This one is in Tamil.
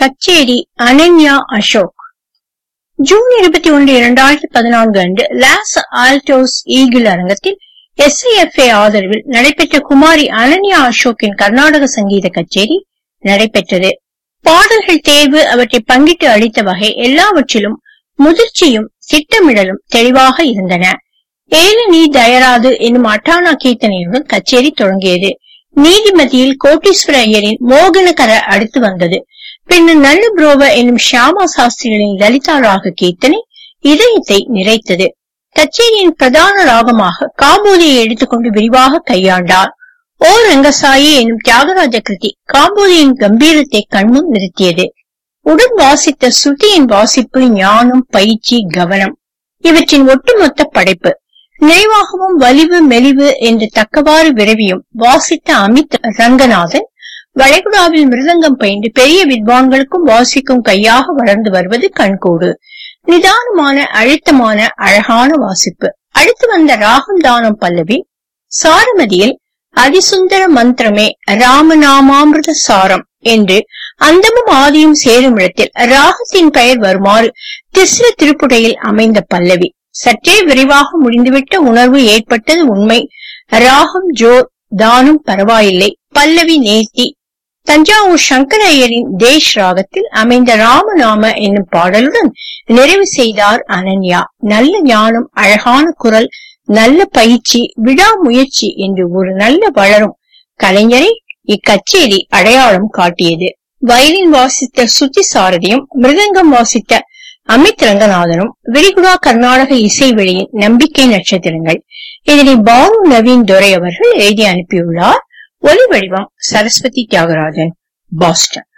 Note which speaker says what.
Speaker 1: கச்சேரி அனன்யா அசோக் ஜூன் இருபத்தி ஒன்று இரண்டாயிரத்தி பதினான்கு அன்று லாஸ் ஆல்டோஸ் ஈகிள் அரங்கத்தில் எஸ்ஐஎஃப்ஏ ஆதரவில் நடைபெற்ற குமாரி அனன்யா அசோக்கின் கர்நாடக சங்கீத கச்சேரி நடைபெற்றது பாடல்கள் தேர்வு அவற்றை பங்கிட்டு அளித்த வகை எல்லாவற்றிலும் முதிர்ச்சியும் திட்டமிடலும் தெளிவாக இருந்தன ஏலனி தயராது என்னும் அட்டானா கீர்த்தனையுடன் கச்சேரி தொடங்கியது நீதிமதியில் கோட்டீஸ்வர ஐயரின் மோகனகர அடுத்து வந்தது பின்னர் நல்லு புரோவ என்னும் ஷியாமா சாஸ்திரிகளின் லலிதா ராக கீர்த்தனை இதயத்தை நிறைத்தது கச்சேரியின் பிரதான ராகமாக காம்போதியை எடுத்துக்கொண்டு விரிவாக கையாண்டார் ஓ ரங்கசாயி என்னும் தியாகராஜ கிருதி காம்போதியின் கம்பீரத்தை கண்முன் நிறுத்தியது உடன் வாசித்த ஸ்ருதியின் வாசிப்பு ஞானம் பயிற்சி கவனம் இவற்றின் ஒட்டுமொத்த படைப்பு நிறைவாகவும் வலிவு மெலிவு என்று தக்கவாறு விரவியும் வாசித்த அமித் ரங்கநாதன் வளைகுடாவில் மிருதங்கம் பயின்று பெரிய வித்வான்களுக்கும் வாசிக்கும் கையாக வளர்ந்து வருவது கண்கூடு நிதானமான அழுத்தமான அழகான வாசிப்பு அடுத்து வந்த ராகம் தானம் பல்லவி சாரமதியில் அதிசுந்தர மந்திரமே ராமநாமாமிருத சாரம் என்று அந்தமும் ஆதியும் சேரும் இடத்தில் ராகத்தின் பெயர் வருமாறு திஸ்ர திருப்புடையில் அமைந்த பல்லவி சற்றே விரைவாக முடிந்துவிட்ட உணர்வு ஏற்பட்டது உண்மை ராகம் ஜோர் தானும் பரவாயில்லை பல்லவி நேர்த்தி தஞ்சாவூர் சங்கர ஐயரின் தேஷ் ராகத்தில் அமைந்த ராமநாம என்னும் பாடலுடன் நிறைவு செய்தார் அனன்யா நல்ல ஞானம் அழகான குரல் நல்ல பயிற்சி விடாமுயற்சி என்று ஒரு நல்ல வளரும் கலைஞரை இக்கச்சேரி அடையாளம் காட்டியது வயலின் வாசித்த சுத்தி சாரதியும் மிருதங்கம் வாசித்த அமித் ரங்கநாதனும் விரிகுடா கர்நாடக இசை வெளியின் நம்பிக்கை நட்சத்திரங்கள் இதனை பானு நவீன் துரை அவர்கள் எழுதி அனுப்பியுள்ளார் ஒலி வடிவம் சரஸ்வதி தியாகராஜன் பாஸ்டன்